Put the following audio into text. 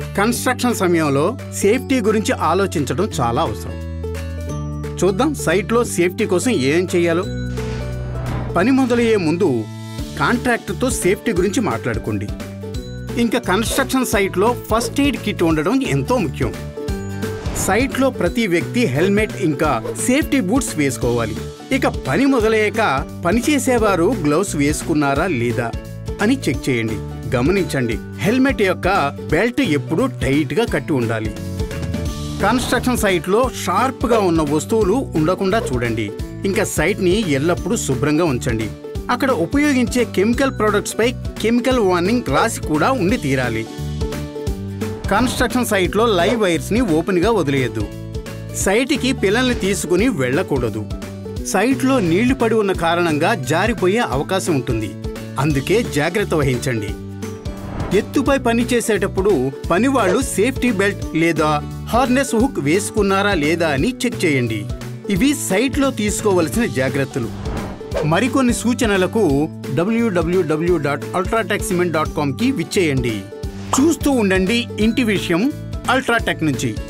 construction సమయంలో safety గురించి ఆలోచించడం చాలా అవసరం చూద్దాం సైట్లో సేఫ్టీ కోసం ఏం చేయాలో పని మొదలయ్యే ముందు కాంట్రాక్టర్తో సేఫ్టీ గురించి మాట్లాడుకోండి ఇంకా కన్స్ట్రక్షన్ సైట్లో ఫస్ట్ ఎయిడ్ కిట్ ఉండడం ఎంతో ముఖ్యం సైట్లో ప్రతి వ్యక్తి హెల్మెట్ ఇంకా సేఫ్టీ బూట్స్ వేసుకోవాలి ఇక పని మొదలయ్యాక పనిచేసేవారు గ్లౌస్ వేసుకున్నారా లేదా అని చెక్ చేయండి గమనించండి హెల్మెట్ యొక్క బెల్ట్ ఎప్పుడూ టైట్గా కట్టి ఉండాలి కన్స్ట్రక్షన్ సైట్లో షార్ప్గా ఉన్న వస్తువులు ఉండకుండా చూడండి ఇంకా సైట్ని ఎల్లప్పుడూ శుభ్రంగా ఉంచండి అక్కడ ఉపయోగించే కెమికల్ ప్రొడక్ట్స్ పై కెమికల్ వార్నింగ్ రాసి కూడా ఉండి తీరాలి కన్స్ట్రక్షన్ సైట్లో లైవ్ వైర్స్ ని ఓపెన్ గా వదిలేయద్దు సైట్కి పిల్లల్ని తీసుకుని వెళ్ళకూడదు సైట్లో నీళ్లు పడి ఉన్న కారణంగా జారిపోయే అవకాశం ఉంటుంది అందుకే జాగ్రత్త వహించండి ఎత్తుపై పని చేసేటప్పుడు పనివాళ్లు సేఫ్టీ బెల్ట్ లేదా హార్నెస్ హుక్ వేసుకున్నారా లేదా అని చెక్ చేయండి ఇవి సైట్లో తీసుకోవలసిన జాగ్రత్తలు మరికొన్ని సూచనలకు WWW dot UltraTech cement dot కామ్కి విచ్చేయండి చూస్తూ ఉండండి ఇంటి విషయం అల్ట్రాటెక్ నుంచి